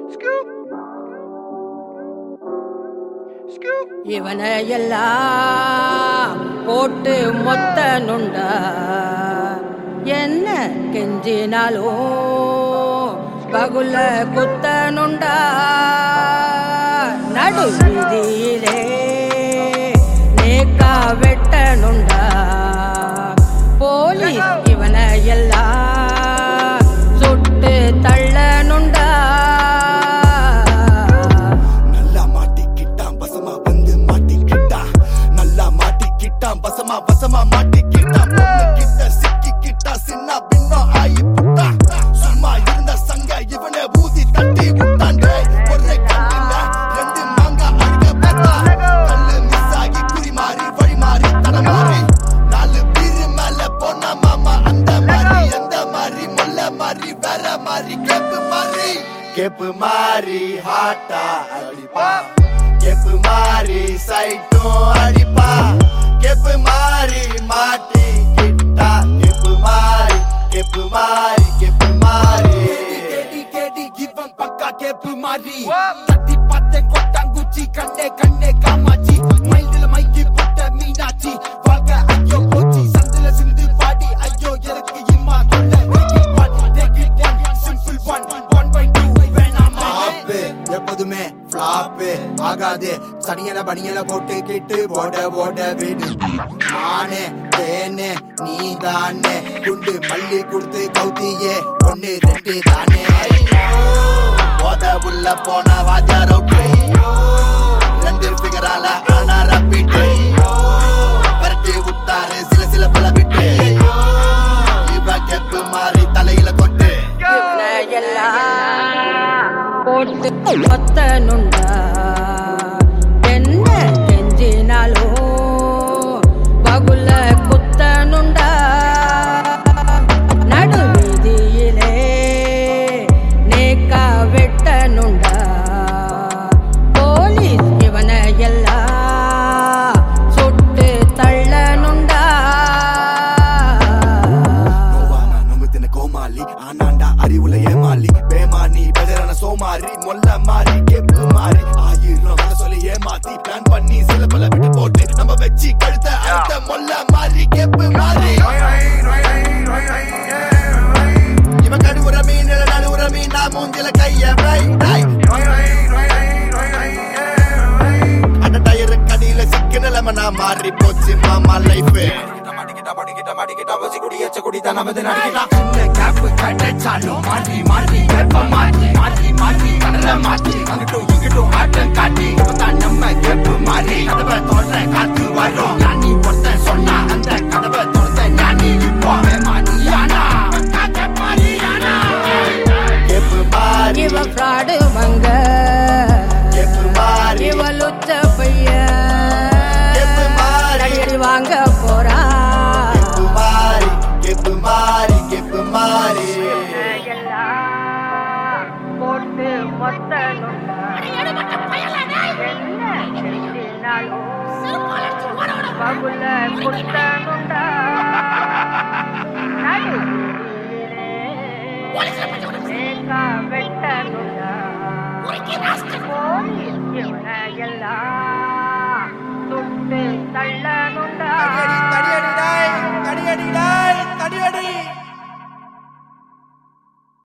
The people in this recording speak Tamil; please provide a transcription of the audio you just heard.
இவனை எல்லாம் போட்டு மொத்த நுண்டா என்ன கெஞ்சினாலும் பகுல குத்த நுண்டா நடு வீதியிலே நேக்கா வெட்ட நுண்டா போலீஸ் இவனை எல்லாம் சுட்டு தள்ள நுண்டா நல்லா மாட்டிக்கிட்டான் பசமா வந்து மாட்டிக்கிட்டான் நல்லா மாட்டிக்கிட்டான் பசமா பசமா மாட்டிக்கிட்டான் பொண்ணு கிட்ட சிக்கிக்கிட்டா சின்ன பின்னம் ஆயி புட்டான் சும்மா இருந்த சங்க இவனை ஊதி தட்டி விட்டான் டேய். ஒரு கண்ணுல ரெண்டு மாங்கா அழுக பார்த்தா கல்லு மிஸ் ஆகி குறி மாறி வழி மாறி தட மாறி நாலு பீரு மேல போன மாமா அந்த மாதிரி எந்த மாதிரி முல்ல மாதிரி வேற மாதிரி கேப்பு மாதிரி கேப்பு மாறி ஹாட்டா அடிப்பா கேப்பு மாறி சைட்டும் அடிப்பா கேப்பு மாறி மாட்டி கிட்டா கேப்பு மாறி கேப்பு மாறி கேப்பு மாறி கேடி கேடி இவன் பக்கா கேப்பு மாறி தட்டி பார்த்தேன் கொட்டாங்குச்சி கண்ணே கண்ணே காமாச்சி மைல்டுல மைக்கி போட்ட மீனாச்சி வாழ்க ஐயோ போச்சி சந்தில சிந்து பாடி ஐயோ எனக்கு இம்மா கொள்ள take it one simple one one by two வேணாமா ஃப்ளாப்பு எப்போதுமே ஃப்ளாப்பு ஆகாது சனியன பனியன போட்டு கிட்டு ஓட ஓட வீடு நானே தேனே நீ தானே குண்டு மல்லி கொடுத்து கௌத்தியே ஒன்னு ரெண்டு தானே போத உள்ள போன வாத்தியாரோ ரெண்டு ஃபிகரால ஆனா ரப்பிட்டு விரட்டி விட்டாரு சில சில பல விட்டு இவ கெப்பு மாறி தலையில கொட்டு இவனை எல்லாம் போட்டு மொத்த நுண்டா என்ன கெஞ்சினாலும் பகுல குத்த நுண்டா நடு வீதியிலே நேக்கா வெட்ட நுண்டா போலீஸ் இவனை எல்லாம் சுட்டு தள்ள நுண்டா நோவானா நொங்குத்தின கோமாளி ஆனாண்டா அறிவுல ஏமாளி பேமானி பெதரான சோமாரி மொல்ல மாறி கேப்பு மாறி ஆயிரம் கதை சொல்லி ஏமாத்தி பிளான் பண்ணி சில பல விட்டு போட்டு நம்ம வச்சு கழுத்த அழுத்த மொல்ல மாறி கேப்பு மாறி இவன் கடுவுற மீன் நடுவுற மீன் நான் மூஞ்சில கைய வை டை. அட டயரு கடியில சிக்கு நிலைமை நான் மாறி போச்சு மாமா லைஃப் மாட்டிக்கிட்டா மாட்டிக்கிட்டா மாட்டிக்கிட்டா வச்சு குடி எச்ச குடி தான் நமது நடிக்கிட்டா சின்ன கேப் கிடைச்சாலும் மாற்றி மாற்றி கேப்ப மாற்றி மாற்றி மாற்றி கடலை மாற்றி அங்கிட்டும் இங்கிட்டும் ஆட்டம் காட்டி இப்பதான் நம்ம கேப்பு மாறி கதவை தோன்ற காத்து வரும் ஞானி ஒருத்த சொன்னா அந்த கதவை திறந்த ஞானி இப்போ மானியானா மாறியானா கேப்பு மாறி இவ ஃப்ராடு மங்க கேப்பு மாறி இவ லுச்ச பையன் கேப்பு மாறி அடி வாங்க போறா கெப்பு மாறி கெப்பு மாறி கெப்பு மாறி போட்டு மொத்த பகுல குத்தனுண்டா வெட்டனுண்டா போலீஸ் இவனை எல்லாம்